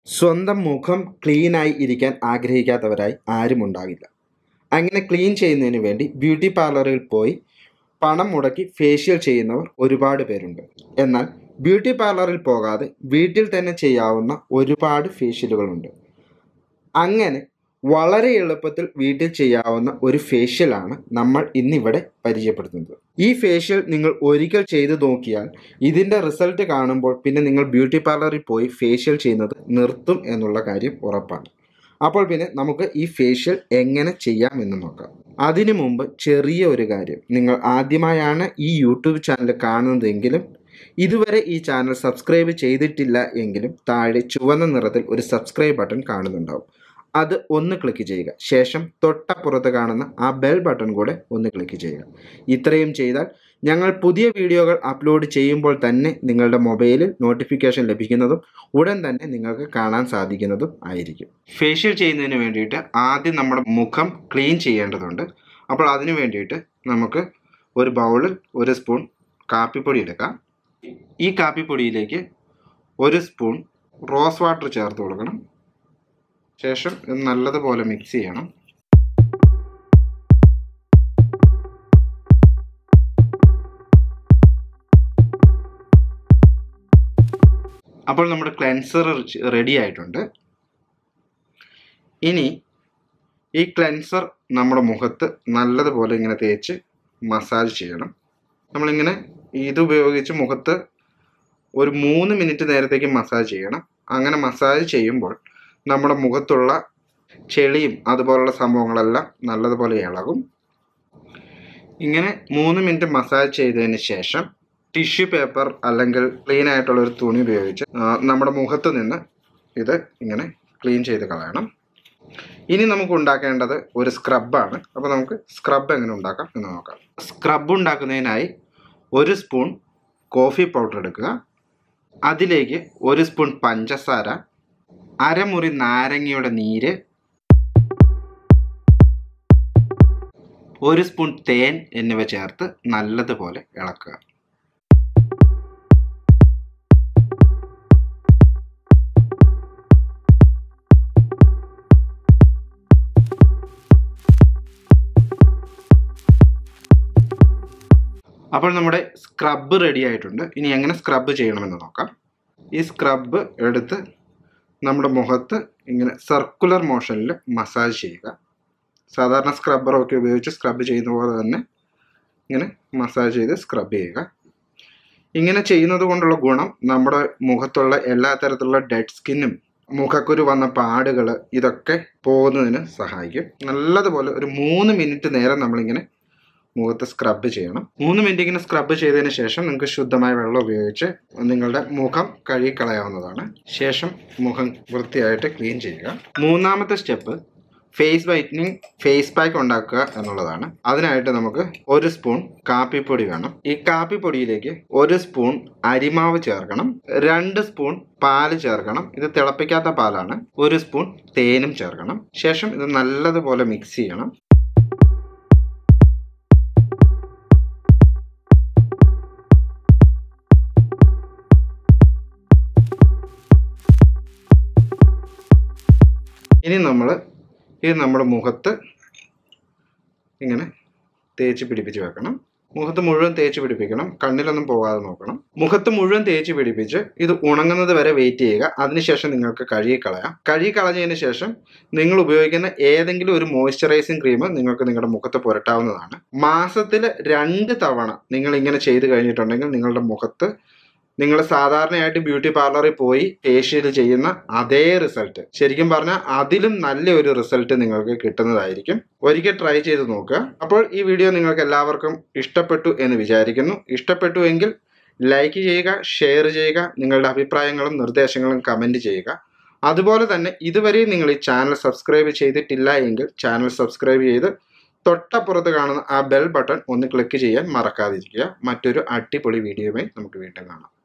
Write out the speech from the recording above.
സ്വന്തം മുഖം ക്ലീനായി ഇരിക്കാൻ ആഗ്രഹിക്കാത്തവരായി ആരും ഉണ്ടാകില്ല അങ്ങനെ ക്ലീൻ ചെയ്യുന്നതിന് വേണ്ടി ബ്യൂട്ടി പാർലറിൽ പോയി പണം മുടക്കി ഫേഷ്യൽ ചെയ്യുന്നവർ ഒരുപാട് പേരുണ്ട് എന്നാൽ ബ്യൂട്ടി പാർലറിൽ പോകാതെ വീട്ടിൽ തന്നെ ചെയ്യാവുന്ന ഒരുപാട് ഫേഷ്യലുകളുണ്ട് അങ്ങനെ വളരെ എളുപ്പത്തിൽ വീട്ടിൽ ചെയ്യാവുന്ന ഒരു ഫേഷ്യലാണ് നമ്മൾ ഇന്നിവിടെ പരിചയപ്പെടുത്തുന്നത് ഈ ഫേഷ്യൽ നിങ്ങൾ ഒരിക്കൽ ചെയ്തു നോക്കിയാൽ ഇതിൻ്റെ റിസൾട്ട് കാണുമ്പോൾ പിന്നെ നിങ്ങൾ ബ്യൂട്ടി പാർലറിൽ പോയി ഫേഷ്യൽ ചെയ്യുന്നത് നിർത്തും എന്നുള്ള കാര്യം ഉറപ്പാണ് അപ്പോൾ പിന്നെ നമുക്ക് ഈ ഫേഷ്യൽ എങ്ങനെ ചെയ്യാം എന്ന് നോക്കാം അതിനു മുമ്പ് ചെറിയ ഒരു കാര്യം നിങ്ങൾ ആദ്യമായാണ് ഈ യൂട്യൂബ് ചാനൽ കാണുന്നതെങ്കിലും ഇതുവരെ ഈ ചാനൽ സബ്സ്ക്രൈബ് ചെയ്തിട്ടില്ല എങ്കിലും താഴെ ചുവന്ന നിറത്തിൽ ഒരു സബ്സ്ക്രൈബ് ബട്ടൺ കാണുന്നുണ്ടാവും അത് ഒന്ന് ക്ലിക്ക് ചെയ്യുക ശേഷം തൊട്ടപ്പുറത്ത് കാണുന്ന ആ ബെൽ ബട്ടൺ കൂടെ ഒന്ന് ക്ലിക്ക് ചെയ്യുക ഇത്രയും ചെയ്താൽ ഞങ്ങൾ പുതിയ വീഡിയോകൾ അപ്ലോഡ് ചെയ്യുമ്പോൾ തന്നെ നിങ്ങളുടെ മൊബൈലിൽ നോട്ടിഫിക്കേഷൻ ലഭിക്കുന്നതും ഉടൻ തന്നെ നിങ്ങൾക്ക് കാണാൻ സാധിക്കുന്നതും ആയിരിക്കും ഫേഷ്യൽ ചെയ്യുന്നതിന് വേണ്ടിയിട്ട് ആദ്യം നമ്മുടെ മുഖം ക്ലീൻ ചെയ്യേണ്ടതുണ്ട് അപ്പോൾ അതിന് വേണ്ടിയിട്ട് നമുക്ക് ഒരു ബൗളിൽ ഒരു സ്പൂൺ കാപ്പിപ്പൊടി എടുക്കാം ഈ കാപ്പിപ്പൊടിയിലേക്ക് ഒരു സ്പൂൺ റോസ് വാട്ടർ ചേർത്ത് കൊടുക്കണം ശേഷം ഇത് നല്ലതുപോലെ മിക്സ് ചെയ്യണം അപ്പോൾ നമ്മുടെ ക്ലെൻസർ റെഡി ആയിട്ടുണ്ട് ഇനി ഈ ക്ലെൻസർ നമ്മുടെ മുഖത്ത് നല്ലതുപോലെ ഇങ്ങനെ തേച്ച് മസാജ് ചെയ്യണം നമ്മളിങ്ങനെ ഇത് ഉപയോഗിച്ച് മുഖത്ത് ഒരു മൂന്ന് മിനിറ്റ് നേരത്തേക്ക് മസാജ് ചെയ്യണം അങ്ങനെ മസാജ് ചെയ്യുമ്പോൾ നമ്മുടെ മുഖത്തുള്ള ചെളിയും അതുപോലുള്ള സംഭവങ്ങളെല്ലാം നല്ലതുപോലെ ഇളകും ഇങ്ങനെ മൂന്ന് മിനിറ്റ് മസാജ് ചെയ്തതിന് ശേഷം ടിഷ്യൂ പേപ്പർ അല്ലെങ്കിൽ ക്ലീൻ ആയിട്ടുള്ള ഒരു തുണി ഉപയോഗിച്ച് നമ്മുടെ മുഖത്ത് നിന്ന് ഇത് ഇങ്ങനെ ക്ലീൻ ചെയ്ത് കളയണം ഇനി നമുക്ക് ഉണ്ടാക്കേണ്ടത് ഒരു സ്ക്രബാണ് അപ്പോൾ നമുക്ക് സ്ക്രബ് എങ്ങനെ ഉണ്ടാക്കാം എന്ന് നോക്കാം സ്ക്രബ് ഉണ്ടാക്കുന്നതിനായി ഒരു സ്പൂൺ കോഫി പൗഡർ എടുക്കുക അതിലേക്ക് ഒരു സ്പൂൺ പഞ്ചസാര അരമുറി നാരങ്ങയുടെ നീര് ഒരു സ്പൂൺ തേൻ എന്നിവ ചേർത്ത് നല്ലതുപോലെ ഇളക്കുക അപ്പോൾ നമ്മുടെ സ്ക്രബ് റെഡി ആയിട്ടുണ്ട് ഇനി എങ്ങനെ സ്ക്രബ് ചെയ്യണമെന്ന് നോക്കാം ഈ സ്ക്രബ് എടുത്ത് നമ്മുടെ മുഖത്ത് ഇങ്ങനെ സർക്കുലർ മോഷനിൽ മസാജ് ചെയ്യുക സാധാരണ സ്ക്രബ്ബറൊക്കെ ഉപയോഗിച്ച് സ്ക്രബ് ചെയ്യുന്ന പോലെ തന്നെ ഇങ്ങനെ മസാജ് ചെയ്ത് സ്ക്രബ് ചെയ്യുക ഇങ്ങനെ ചെയ്യുന്നത് കൊണ്ടുള്ള ഗുണം നമ്മുടെ മുഖത്തുള്ള എല്ലാ തരത്തിലുള്ള ഡെഡ് സ്കിന്നും മുഖക്കുരു വന്ന പാടുകൾ ഇതൊക്കെ പോകുന്നതിന് സഹായിക്കും നല്ലതുപോലെ ഒരു മൂന്ന് മിനിറ്റ് നേരം നമ്മളിങ്ങനെ മുഖത്ത് സ്ക്രബ് ചെയ്യണം മൂന്ന് മിനിറ്റ് ഇങ്ങനെ സ്ക്രബ് ചെയ്തതിന് ശേഷം നിങ്ങൾക്ക് ശുദ്ധമായ വെള്ളം ഉപയോഗിച്ച് നിങ്ങളുടെ മുഖം കഴുകിക്കളയാവുന്നതാണ് ശേഷം മുഖം വൃത്തിയായിട്ട് ക്ലീൻ ചെയ്യുക മൂന്നാമത്തെ step face whitening face pack ഉണ്ടാക്കുക എന്നുള്ളതാണ് അതിനായിട്ട് നമുക്ക് ഒരു സ്പൂൺ കാപ്പിപ്പൊടി വേണം ഈ കാപ്പിപ്പൊടിയിലേക്ക് ഒരു സ്പൂൺ അരിമാവ് ചേർക്കണം രണ്ട് സ്പൂൺ പാല് ചേർക്കണം ഇത് തിളപ്പിക്കാത്ത പാലാണ് ഒരു സ്പൂൺ തേനും ചേർക്കണം ശേഷം ഇത് നല്ലതുപോലെ മിക്സ് ചെയ്യണം ഇനി നമ്മൾ ഇത് നമ്മുടെ മുഖത്ത് ഇങ്ങനെ തേച്ച് പിടിപ്പിച്ച് വെക്കണം മുഖത്ത് മുഴുവൻ തേച്ച് പിടിപ്പിക്കണം കണ്ണിലൊന്നും പോകാതെ നോക്കണം മുഖത്ത് മുഴുവൻ തേച്ച് പിടിപ്പിച്ച് ഇത് ഉണങ്ങുന്നത് വരെ വെയിറ്റ് ചെയ്യുക അതിനുശേഷം നിങ്ങൾക്ക് കഴുകി കളയാം കഴുകി കളഞ്ഞതിന് ശേഷം നിങ്ങൾ ഉപയോഗിക്കുന്ന ഏതെങ്കിലും ഒരു മോയ്സ്ചറൈസിങ് ക്രീം നിങ്ങൾക്ക് നിങ്ങളുടെ മുഖത്ത് പുരട്ടാവുന്നതാണ് മാസത്തിൽ രണ്ട് തവണ നിങ്ങൾ ഇങ്ങനെ ചെയ്ത് കഴിഞ്ഞിട്ടുണ്ടെങ്കിൽ നിങ്ങളുടെ മുഖത്ത് നിങ്ങൾ സാധാരണയായിട്ട് ബ്യൂട്ടി പാർലറിൽ പോയി ഫേഷ്യൽ ചെയ്യുന്ന അതേ റിസൾട്ട് ശരിക്കും പറഞ്ഞാൽ അതിലും നല്ല ഒരു റിസൾട്ട് നിങ്ങൾക്ക് കിട്ടുന്നതായിരിക്കും ഒരിക്കൽ ട്രൈ ചെയ്ത് നോക്കുക അപ്പോൾ ഈ വീഡിയോ നിങ്ങൾക്ക് എല്ലാവർക്കും ഇഷ്ടപ്പെട്ടു എന്ന് വിചാരിക്കുന്നു ഇഷ്ടപ്പെട്ടു എങ്കിൽ ലൈക്ക് ചെയ്യുക ഷെയർ ചെയ്യുക നിങ്ങളുടെ അഭിപ്രായങ്ങളും നിർദ്ദേശങ്ങളും കമൻറ്റ് ചെയ്യുക അതുപോലെ തന്നെ ഇതുവരെ നിങ്ങൾ ഈ ചാനൽ സബ്സ്ക്രൈബ് ചെയ്തിട്ടില്ല എങ്കിൽ ചാനൽ സബ്സ്ക്രൈബ് ചെയ്ത് തൊട്ടപ്പുറത്ത് കാണുന്ന ആ ബെൽ ബട്ടൺ ഒന്ന് ക്ലിക്ക് ചെയ്യാൻ മറക്കാതിരിക്കുക മറ്റൊരു അടിപൊളി വീഡിയോയുമായി നമുക്ക് വീണ്ടും കാണാം